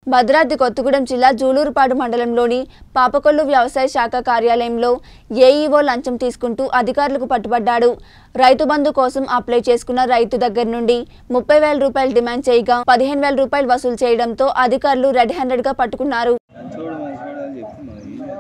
భద్రాద్రి కొత్తగూడెం జిల్లా జూలూరుపాడు మండలంలోని పాపకొల్లు వ్యవసాయ శాఖ కార్యాలయంలో ఏఈఓ లంచం తీసుకుంటూ అధికారులకు పట్టుబడ్డాడు రైతు బంధు కోసం అప్లై చేసుకున్న రైతు దగ్గర నుండి ముప్పై వేల రూపాయలు డిమాండ్ చేయగా పదిహేను వేల రూపాయలు వసూలు చేయడంతో అధికారులు రెడ్ హ్యాండెడ్ గా పట్టుకున్నారు చూడు మంచిగా అని చెప్తున్నా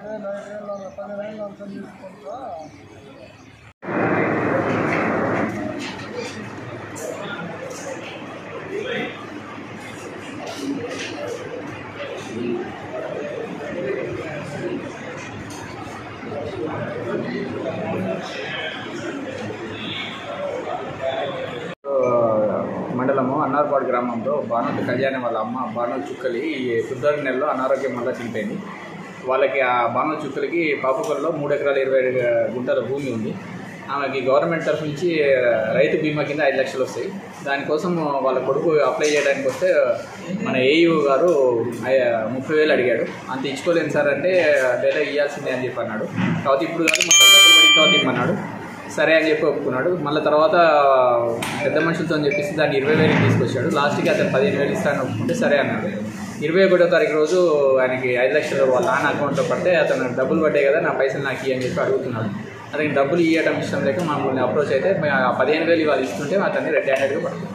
మండలము అన్నారపాడు గ్రామంలో బాణోతు కళ్యాణం వాళ్ళ అమ్మ బాణోతు చుక్కలి ఈ ఫిబ్రవరి నెలలో అనారోగ్యం వల్ల చనిపోయింది వాళ్ళకి ఆ బాణోతు చుక్కలకి పాపకొల్లో మూడు ఎకరాల ఇరవై ఏడు గుంటల భూమి ఉంది ఆమెకి గవర్నమెంట్ తరఫు నుంచి రైతు బీమా కింద ఐదు లక్షలు వస్తాయి దానికోసం వాళ్ళ కొడుకు అప్లై చేయడానికి వస్తే మన ఏఈఓ గారు ఐ- ముప్పై వేలు అడిగాడు అంత ఇచ్చుకోలేను సార్ అంటే లేదా ఇవ్వాల్సిందే అని చెప్పి అన్నాడు కాబట్టి ఇప్పుడు కాదు మొత్తం డబ్బులు పడిన తర్వాత ఇమ్మన్నాడు సరే అని చెప్పి ఒప్పుకున్నాడు మళ్ళీ తర్వాత పెద్ద మనుషులతో చెప్పేసి దాన్ని ఇరవై వేలు తీసుకొచ్చాడు లాస్ట్కి అతను పదిహేను వేలు ఇస్తాను ఒప్పుకుంటే సరే అన్నాడు ఇరవై ఒకటో తారీఖు రోజు ఆయనకి ఐదు లక్షలు వాళ్ళ నాన్న అకౌంట్లో పడితే అతను డబ్బులు పడ్డాయి కదా నా పైసలు నాకు ఇయ్యి అని చెప్పి అడుగుతున్నాడు అతనికి డబ్బులు ఇవ్వడం ఇష్టం లేక మమ్మల్ని అప్రోచ్ అయితే మేము ఆ పదిహేను వేలు ఇవాళ ఇస్తుంటే అతన్ని రెడ్ హ్యాండెడ్గా పడుతుంది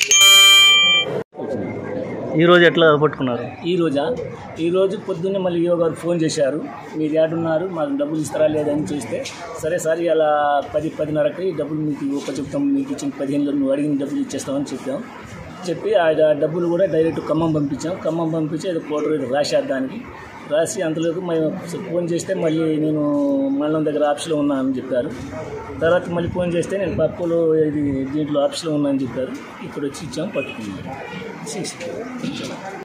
ఈ రోజు ఎట్లా పట్టుకున్నారు ఈ రోజా ఈ రోజు పొద్దున్నే మళ్ళీ యువ గారు ఫోన్ చేశారు మీరు ఏడున్నారు మాకు డబ్బులు ఇస్తారా లేదని చేస్తే సరే సార్ ఇలా పది పదిన్నరకి డబ్బులు మీకు ఒక్క చెప్తాం మీకు ఇచ్చిన పదిహేను నువ్వు అడిగిన డబ్బులు ఇచ్చేస్తామని చెప్పాం చెప్పి ఆ డ- డబ్బులు కూడా డైరెక్ట్ ఖమ్మం పంపించాం ఖమ్మం పంపించి అది కోటర్ ఇది రాసేద్దానికి రాసి అంతలోకి మేము ఫోన్ చేస్తే మళ్ళీ నేను మండలం దగ్గర ఆఫీస్లో ఉన్నానని చెప్పారు తర్వాత మళ్ళీ ఫోన్ చేస్తే నేను పప్పులో ఇది దీంట్లో ఆఫీస్లో ఉన్నానని చెప్పారు ఇక్కడ వచ్చి ఇచ్చాం పట్టుకున్నాం సిక్స్